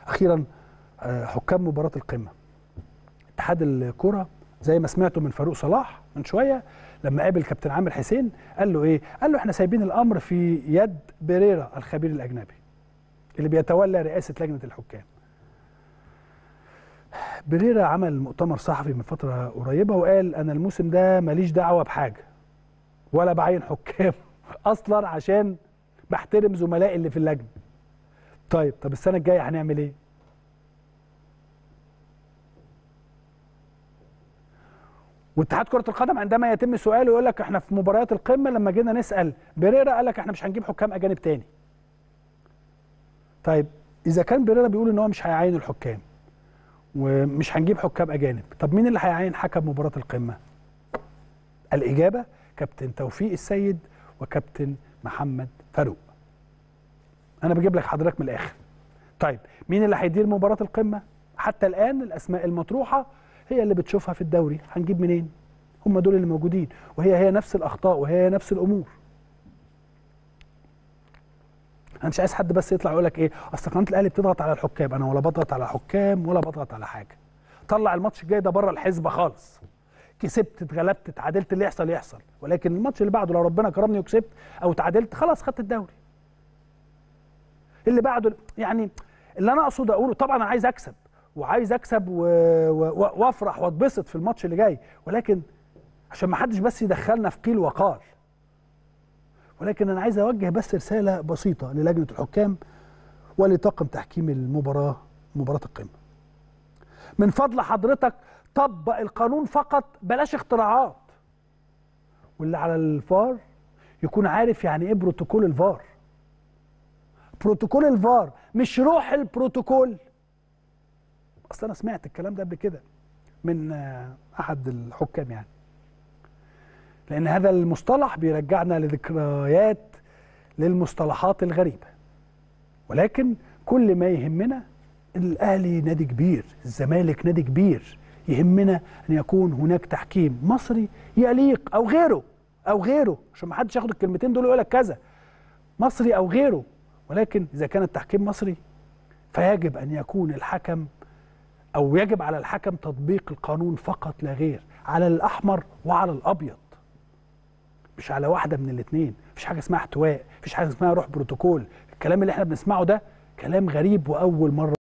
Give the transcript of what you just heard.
اخيرا آه، حكام مباراه القمه اتحاد الكره زي ما سمعتوا من فاروق صلاح من شويه لما قابل كابتن عامر حسين قال له ايه قال له احنا سايبين الامر في يد بيريرا الخبير الاجنبي اللي بيتولى رئاسه لجنه الحكام بيريرا عمل مؤتمر صحفي من فتره قريبه وقال انا الموسم ده ماليش دعوه بحاجه ولا بعين حكام اصلا عشان بحترم زملائي اللي في اللجنه طيب طب السنه الجايه هنعمل ايه واتحاد كره القدم عندما يتم سؤاله يقول لك احنا في مباريات القمه لما جينا نسال بيريرا قال لك احنا مش هنجيب حكام اجانب تاني طيب اذا كان بيريرا بيقول ان هو مش هيعين الحكام ومش هنجيب حكام اجانب طب مين اللي هيعين حكم مباراه القمه الاجابه كابتن توفيق السيد وكابتن محمد فاروق انا بجيب لك حضرتك من الاخر طيب مين اللي هيدير مباراه القمه حتى الان الاسماء المطروحه هي اللي بتشوفها في الدوري هنجيب منين هم دول اللي موجودين وهي هي نفس الاخطاء وهي هي نفس الامور انا مش عايز حد بس يطلع يقول لك ايه اصل قناه الاهلي بتضغط على الحكام انا ولا بضغط على حكام ولا بضغط على حاجه طلع الماتش الجاي ده بره الحسبه خالص كسبت اتغلبت اتعادلت اللي يحصل يحصل ولكن الماتش اللي بعده لو ربنا كرمني وكسبت او اتعادلت خلاص خدت الدوري اللي بعده يعني اللي انا اقصد اقوله طبعا انا عايز اكسب وعايز اكسب و... و... وافرح واتبسط في الماتش اللي جاي ولكن عشان ما حدش بس يدخلنا في قيل وقال ولكن انا عايز اوجه بس رساله بسيطه للجنه الحكام ولطاقم تحكيم المباراه مباراه القمه من فضل حضرتك طبق القانون فقط بلاش اختراعات واللي على الفار يكون عارف يعني ايه بروتوكول الفار بروتوكول الفار مش روح البروتوكول اصل انا سمعت الكلام ده قبل كده من آه، احد الحكام يعني لان هذا المصطلح بيرجعنا لذكريات للمصطلحات الغريبه ولكن كل ما يهمنا الاهلي نادي كبير الزمالك نادي كبير يهمنا ان يكون هناك تحكيم مصري يليق او غيره او غيره عشان ما حدش ياخد الكلمتين دول ويقول لك كذا مصري او غيره ولكن اذا كان التحكيم مصري فيجب ان يكون الحكم او يجب على الحكم تطبيق القانون فقط لا غير على الاحمر وعلى الابيض مش على واحده من الاثنين مفيش حاجه اسمها احتواء مفيش حاجه اسمها روح بروتوكول الكلام اللي احنا بنسمعه ده كلام غريب واول مره